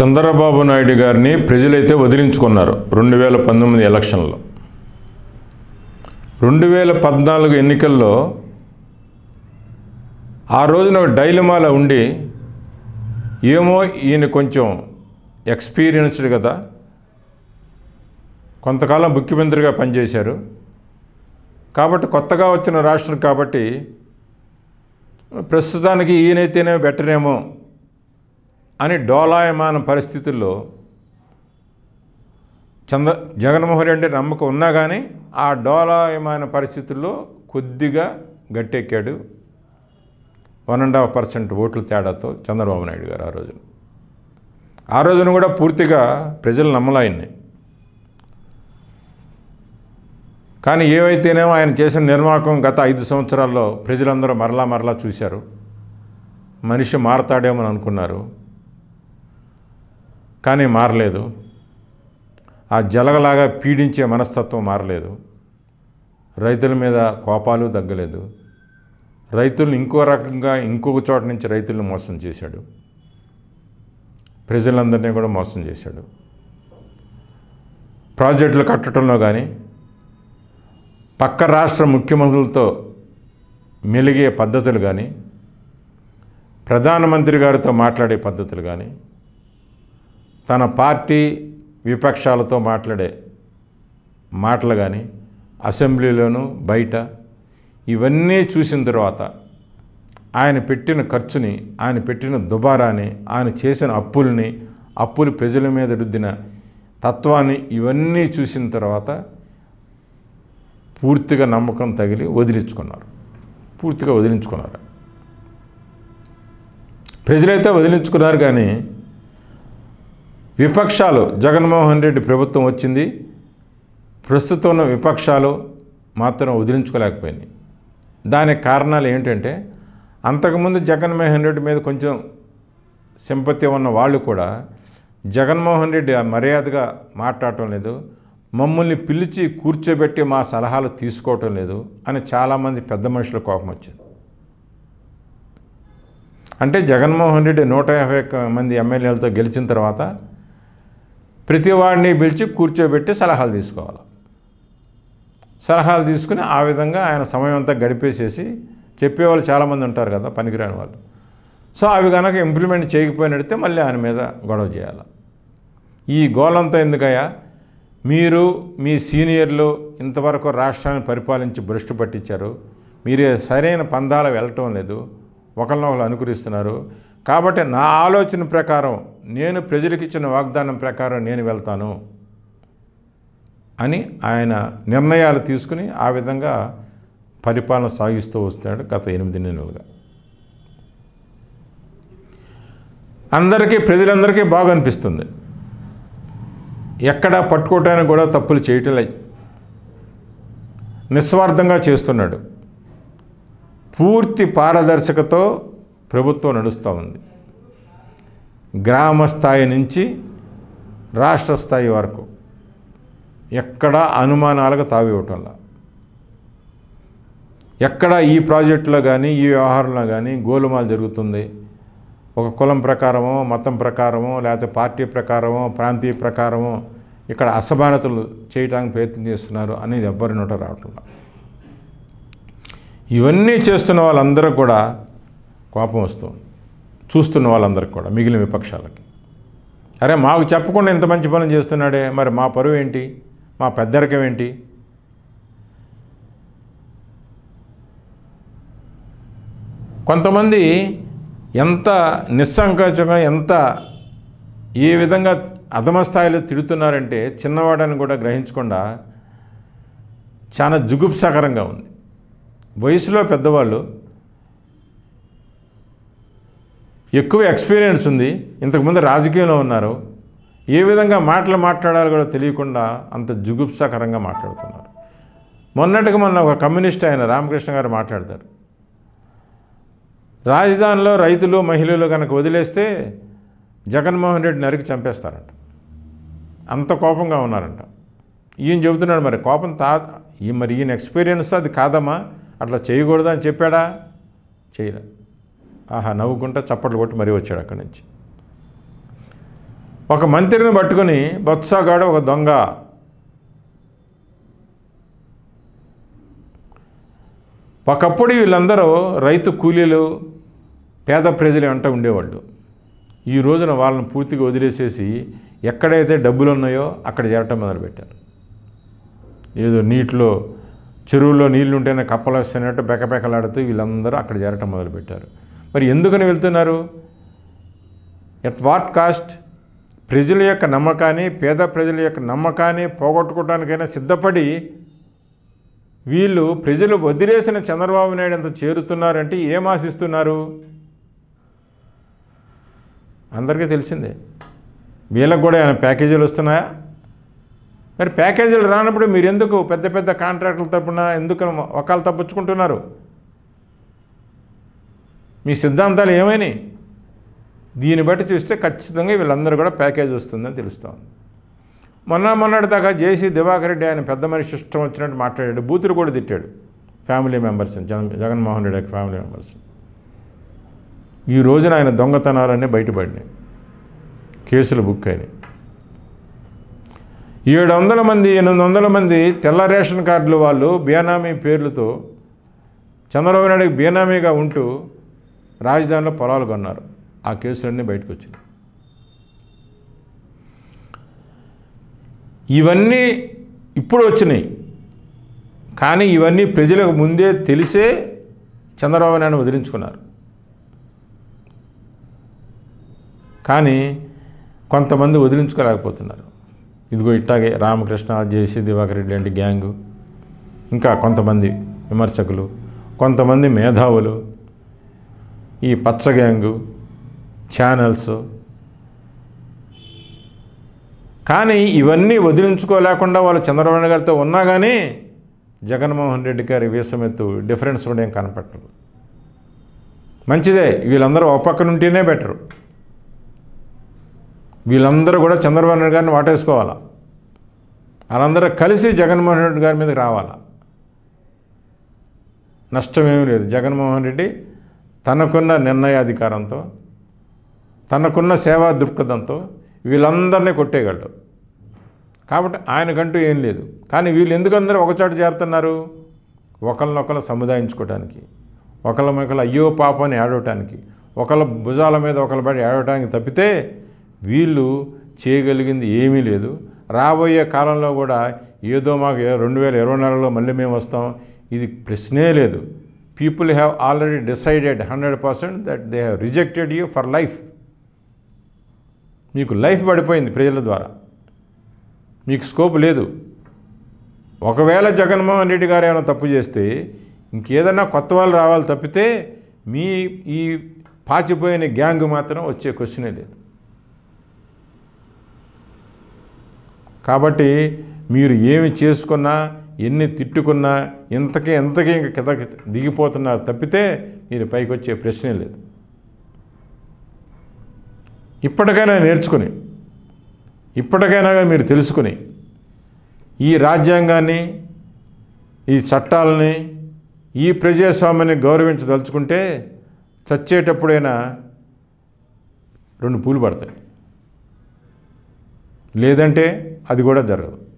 చంద్రబాబు నాయుడు గారిని ప్రజలైతే వదిలించుకున్నారు రెండు వేల పంతొమ్మిది ఎలక్షన్లో రెండు వేల పద్నాలుగు ఎన్నికల్లో ఆ రోజున ఒక డైలమాలో ఉండి ఏమో ఈయన కొంచెం ఎక్స్పీరియన్స్డ్ కదా కొంతకాలం ముఖ్యమంత్రిగా పనిచేశారు కాబట్టి కొత్తగా వచ్చిన రాష్ట్రం కాబట్టి ప్రస్తుతానికి ఈయనైతేనే బెటరేమో అని డోలాయమాన పరిస్థితుల్లో చంద్ర జగన్మోహన్ రెడ్డి నమ్మకం ఉన్నా కానీ ఆ డోలాయమాన పరిస్థితుల్లో కొద్దిగా గట్టెక్కాడు వన్ అండ్ హాఫ్ పర్సెంట్ ఓట్ల తేడాతో చంద్రబాబు నాయుడు గారు ఆ రోజున ఆ రోజున కూడా పూర్తిగా ప్రజలు నమ్మలాయన్ని కానీ ఏవైతేనేమో ఆయన చేసిన నిర్వాహకం గత ఐదు సంవత్సరాల్లో ప్రజలందరూ మరలా మరలా చూశారు మనిషి మారతాడేమో అని అనుకున్నారు కానీ మారలేదు ఆ జలగలాగా పీడించే మనస్తత్వం మారలేదు రైతుల మీద కోపాలు తగ్గలేదు రైతులను ఇంకో రకంగా ఇంకొక చోట నుంచి రైతులను మోసం చేశాడు ప్రజలందరినీ కూడా మోసం చేశాడు ప్రాజెక్టులు కట్టడంలో కానీ పక్క రాష్ట్ర ముఖ్యమంత్రులతో మెలిగే పద్ధతులు కానీ ప్రధానమంత్రి గారితో మాట్లాడే పద్ధతులు కానీ తన పార్టీ విపక్షాలతో మాట్లాడే మాటలు కానీ అసెంబ్లీలోనూ బయట ఇవన్నీ చూసిన తర్వాత ఆయన పెట్టిన ఖర్చుని ఆయన పెట్టిన దుబారాని ఆయన చేసిన అప్పుల్ని అప్పులు ప్రజల మీద రుద్దిన తత్వాన్ని ఇవన్నీ చూసిన తర్వాత పూర్తిగా నమ్మకం తగిలి వదిలించుకున్నారు పూర్తిగా వదిలించుకున్నారు ప్రజలైతే వదిలించుకున్నారు కానీ విపక్షాలు జగన్మోహన్ రెడ్డి ప్రభుత్వం వచ్చింది ప్రస్తుతం ఉన్న విపక్షాలు మాత్రం వదిలించుకోలేకపోయినాయి దానికి కారణాలు ఏంటంటే అంతకుముందు జగన్మోహన్ రెడ్డి మీద కొంచెం సింపతి ఉన్న వాళ్ళు కూడా జగన్మోహన్ రెడ్డి ఆ మర్యాదగా మాట్లాడటం లేదు మమ్మల్ని పిలిచి కూర్చోబెట్టి మా సలహాలు తీసుకోవటం లేదు అని చాలామంది పెద్ద మనుషుల కోపం వచ్చింది అంటే జగన్మోహన్ రెడ్డి నూట యాభై ఒక్క మంది ఎమ్మెల్యేలతో గెలిచిన తర్వాత ప్రతి వాడిని పిలిచి కూర్చోబెట్టి సలహాలు తీసుకోవాలి సలహాలు తీసుకుని ఆ విధంగా ఆయన సమయం అంతా గడిపేసేసి చెప్పేవాళ్ళు చాలామంది ఉంటారు కదా పనికిరాని వాళ్ళు సో అవి కనుక ఇంప్లిమెంట్ చేయకపోయినడితే మళ్ళీ ఆయన మీద గొడవ చేయాలి ఈ గోలంతా ఎందుకయ్యా మీరు మీ సీనియర్లు ఇంతవరకు రాష్ట్రాన్ని పరిపాలించి భ్రష్టు పట్టించారు మీరే సరైన పందాలు వెళ్ళటం లేదు ఒకరినొకరు అనుకరిస్తున్నారు కాబట్టి నా ఆలోచన ప్రకారం నేను ప్రజలకు ఇచ్చిన వాగ్దానం ప్రకారం నేను వెళ్తాను అని ఆయన నిర్ణయాలు తీసుకుని ఆ విధంగా పరిపాలన సాగిస్తూ వస్తున్నాడు గత ఎనిమిది నెలలుగా అందరికీ ప్రజలందరికీ బాగా అనిపిస్తుంది ఎక్కడ పట్టుకోవటానికి కూడా తప్పులు చేయటం లేదు నిస్వార్థంగా చేస్తున్నాడు పూర్తి పారదర్శకతో ప్రభుత్వం నడుస్తూ ఉంది గ్రామ స్థాయి నుంచి రాష్ట్ర స్థాయి వరకు ఎక్కడ అనుమానాలకు తావివ్వటంలా ఎక్కడ ఈ ప్రాజెక్టులో కానీ ఈ వ్యవహారంలో కానీ గోలుమాలు జరుగుతుంది ఒక కులం ప్రకారమో మతం ప్రకారమో లేకపోతే పార్టీ ప్రకారమో ప్రాంతీయ ప్రకారమో ఇక్కడ అసమానతలు చేయడానికి ప్రయత్నం చేస్తున్నారు అనేది ఎవ్వరి నోట రావట్లేదు ఇవన్నీ చేస్తున్న వాళ్ళందరూ కూడా కోపం వస్తుంది చూస్తున్న వాళ్ళందరికీ కూడా మిగిలిన విపక్షాలకి అరే మాకు చెప్పకుండా ఇంత మంచి పనులు చేస్తున్నాడే మరి మా పరువు ఏంటి మా పెద్దరికం ఏంటి కొంతమంది ఎంత నిస్సంకోచంగా ఎంత ఏ విధంగా అధమ స్థాయిలో తిడుతున్నారంటే చిన్నవాడని కూడా గ్రహించకుండా చాలా జుగుప్సాకరంగా ఉంది వయసులో పెద్దవాళ్ళు ఎక్కువ ఎక్స్పీరియన్స్ ఉంది ఇంతకుముందు రాజకీయంలో ఉన్నారు ఏ విధంగా మాటలు మాట్లాడాలో కూడా తెలియకుండా అంత జుగుప్సాకరంగా మాట్లాడుతున్నారు మొన్నటికి మొన్న ఒక కమ్యూనిస్ట్ ఆయన రామకృష్ణ గారు మాట్లాడతారు రాజధానిలో రైతులు మహిళలు కనుక వదిలేస్తే జగన్మోహన్ రెడ్డి నరికి చంపేస్తారంట అంత కోపంగా ఉన్నారంట ఈయన చెబుతున్నాడు మరి కోపం తా ఈ మరి ఈయన ఎక్స్పీరియన్స్ అది కాదమ్మా అట్లా చేయకూడదు అని చెప్పాడా చేయలే ఆహా నవ్వుకుంటా చప్పట్లు కొట్టి మరీ వచ్చాడు అక్కడి నుంచి ఒక మంత్రిని పట్టుకొని బొత్సగాడు ఒక దొంగ ఒకప్పుడు వీళ్ళందరూ రైతు కూలీలు పేద ప్రజలు అంట ఉండేవాళ్ళు ఈ రోజున వాళ్ళని పూర్తిగా వదిలేసేసి ఎక్కడైతే డబ్బులు ఉన్నాయో అక్కడ చేరటం మొదలుపెట్టారు ఏదో నీటిలో చెరువుల్లో నీళ్లు ఉంటేనే కప్పలు వస్తున్నట్టు బెకబెకలాడుతూ వీళ్ళందరూ అక్కడ చేరటం మొదలుపెట్టారు మరి ఎందుకని వెళ్తున్నారు ఎట్ వాట్ కాస్ట్ ప్రజల యొక్క నమ్మకాన్ని పేద ప్రజల యొక్క నమ్మకాన్ని పోగొట్టుకోవడానికైనా సిద్ధపడి వీళ్ళు ప్రజలు వదిలేసిన చంద్రబాబు నాయుడు ఎంత చేరుతున్నారంటే ఏం ఆశిస్తున్నారు అందరికీ తెలిసిందే వీళ్ళకు కూడా ఏమైనా ప్యాకేజీలు వస్తున్నాయా మరి ప్యాకేజీలు రానప్పుడు మీరు ఎందుకు పెద్ద పెద్ద కాంట్రాక్టుల తరపున ఎందుకు ఒకళ్ళు తప్పించుకుంటున్నారు మీ సిద్ధాంతాలు ఏమైనాయి దీన్ని బట్టి చూస్తే ఖచ్చితంగా వీళ్ళందరూ కూడా ప్యాకేజ్ వస్తుందని తెలుస్తోంది మొన్న మొన్నటి దాకా జేసీ దివాకర్ రెడ్డి ఆయన పెద్ద మనిషి ఇష్టం వచ్చినట్టు మాట్లాడాడు బూతులు కూడా తిట్టాడు ఫ్యామిలీ మెంబర్స్ని జగన్ జగన్మోహన్ రెడ్డి యొక్క ఫ్యామిలీ మెంబర్స్ ఈ రోజున ఆయన దొంగతనాలన్నీ బయటపడినాయి కేసులు బుక్ అయినాయి ఏడు వందల మంది ఎనిమిది వందల మంది తెల్ల రేషన్ కార్డులు వాళ్ళు బేనామీ పేర్లతో చంద్రబాబు నాయుడుకి బేనామీగా ఉంటూ రాజధానిలో పొలాలు కొన్నారు ఆ కేసులన్నీ బయటకు వచ్చినాయి ఇవన్నీ ఇప్పుడు వచ్చినాయి కానీ ఇవన్నీ ప్రజలకు ముందే తెలిసే చంద్రబాబు నాయుడు వదిలించుకున్నారు కానీ కొంతమంది వదిలించుకోలేకపోతున్నారు ఇదిగో ఇట్టాగే రామకృష్ణ జేసీ దివాకర్ రెడ్డి లాంటి గ్యాంగు ఇంకా కొంతమంది విమర్శకులు కొంతమంది మేధావులు ఈ పచ్చ గ్యాంగు ఛానల్స్ కానీ ఇవన్నీ వదిలించుకోలేకుండా వాళ్ళు చంద్రబాబు నాయుడు గారితో ఉన్నా కానీ జగన్మోహన్ రెడ్డి గారి వీసమెత్తు డిఫరెన్స్ కూడా ఏం కనపట్టదు మంచిదే వీళ్ళందరూ ఒక పక్కన ఉంటేనే బెటరు వీళ్ళందరూ కూడా చంద్రబాబు నాయుడు గారిని వాటేసుకోవాలా వాళ్ళందరూ కలిసి జగన్మోహన్ రెడ్డి గారి మీదకి రావాలా నష్టమేమీ లేదు జగన్మోహన్ రెడ్డి తనకున్న నిర్ణయాధికారంతో తనకున్న సేవా దృక్పథంతో వీళ్ళందరినీ కొట్టేయగలడు కాబట్టి ఆయనకంటూ ఏం లేదు కానీ వీళ్ళు ఎందుకందరూ ఒకచోట చేరుతున్నారు ఒకరినొకరు సముదాయించుకోవడానికి ఒకళ్ళ మొక్కలు అయ్యో పాపం అని ఏడవటానికి ఒకళ్ళ భుజాల మీద ఒకళ్ళ పడి ఏడవటానికి తప్పితే వీళ్ళు చేయగలిగింది ఏమీ లేదు రాబోయే కాలంలో కూడా ఏదో మాకు రెండు వేల ఇరవై నాలుగులో మళ్ళీ మేము వస్తాం ఇది ప్రశ్నే లేదు people have already decided hundred percent that they have rejected you for life మీకు లైఫ్ పడిపోయింది ప్రజల ద్వారా మీకు స్కోప్ లేదు ఒకవేళ జగన్మోహన్ రెడ్డి గారు ఏమైనా తప్పు చేస్తే ఇంకేదన్నా కొత్త వాళ్ళు రావాలి తప్పితే మీ ఈ పాచిపోయిన గ్యాంగ్ మాత్రం వచ్చే క్వశ్చనే లేదు కాబట్టి మీరు ఏమి చేసుకున్నా ఎన్ని తిట్టుకున్నా ఇంతకీ ఇంతకీ ఇంక కిందకి దిగిపోతున్నారు తప్పితే మీరు పైకి వచ్చే ప్రశ్నే లేదు ఇప్పటికైనా నేర్చుకుని ఇప్పటికైనా మీరు తెలుసుకుని ఈ రాజ్యాంగాన్ని ఈ చట్టాలని ఈ ప్రజాస్వామ్యాన్ని గౌరవించదలుచుకుంటే చచ్చేటప్పుడైనా రెండు పూలు పడతాయి లేదంటే అది కూడా జరగదు